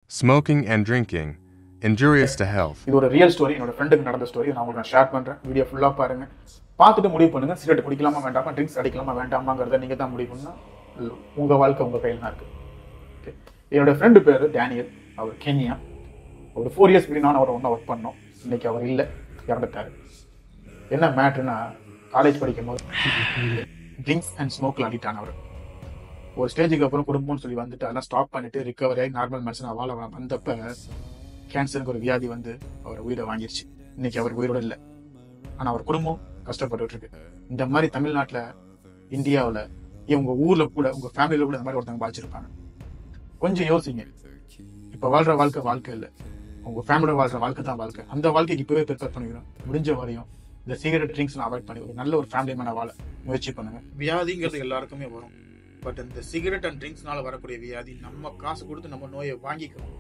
Smoking and drinking, injurious to health. இது ஒரு real story என்னோட ஃப்ரெண்டுக்கு நடந்த ஸ்டோரி நான் உங்களுக்கு நான் ஷேர் பண்ணுறேன் வீடியோ ஃபுல்லாக பாருங்க பார்த்துட்டு முடிவு பண்ணுங்க சிகரெட் குடிக்கலாமா வேண்டாமா ட்ரிங்க்ஸ் அடிக்கலாமா வேண்டாமாங்கிறத நீங்கள் தான் முடிவு பண்ணா உங்கள் வாழ்க்கை உங்கள் கையில் தான் இருக்குது ஓகே என்னோட ஃப்ரெண்டு பேர் டேனியல் அவர் கென்யா ஒரு ஃபோர் இயர்ஸ் முன்னாடி நான் அவரை ஒன்றா ஒர்க் பண்ணோம் இன்னைக்கு அவர் இல்லை இறந்துட்டாரு என்ன மேட்ருன்னா காலேஜ் படிக்கும் போது ட்ரிங்க்ஸ் அண்ட் ஸ்மோக்கில் அடிக்ட் ஆனவர் ஒரு ஸ்டேஜுக்கு அப்புறம் குடும்பம்னு சொல்லி வந்துட்டு அதெல்லாம் ஸ்டாப் பண்ணிட்டு ரிகவரி ஆகி நார்மல் மெடிசன் வாழ வந்தப்ப கேன்சருக்கு ஒரு வியாதி வந்து அவர் உயிரை வாங்கிருச்சு இன்னைக்கு அவர் உயிரோட இல்லை ஆனா அவர் குடும்பம் கஷ்டப்பட்டுட்டு இருக்கு இந்த மாதிரி தமிழ்நாட்டுல இந்தியாவுல உங்க ஊர்ல கூட உங்க ஃபேமிலியில கூட இந்த மாதிரி ஒருத்தவங்க பாதிச்சிருப்பாங்க கொஞ்சம் யோசிங்க இப்ப வாழ்ற வாழ்க்கை வாழ்க்கை இல்லை உங்க ஃபேமிலியோட வாழ்ற வாழ்க்கை தான் வாழ்க்கை அந்த வாழ்க்கைக்கு இப்பவே ப்ரிப்பேர் பண்ணிக்கணும் முடிஞ்ச வரையும் இந்த சிகரெட் ட்ரிங்க்ஸ் அவாய்ட் பண்ணி ஒரு நல்ல ஒரு ஃபேமிலி மேன வாழ முயற்சி பண்ணுங்க வியாதிங்கிறது எல்லாருக்குமே வரும் பட் இந்த சிகரெட் அண்ட் ட்ரிங்க்ஸ்னால வரக்கூடிய வியாதி நம்ம காசு கொடுத்து நம்ம நோயை வாங்கிக்கிறோம்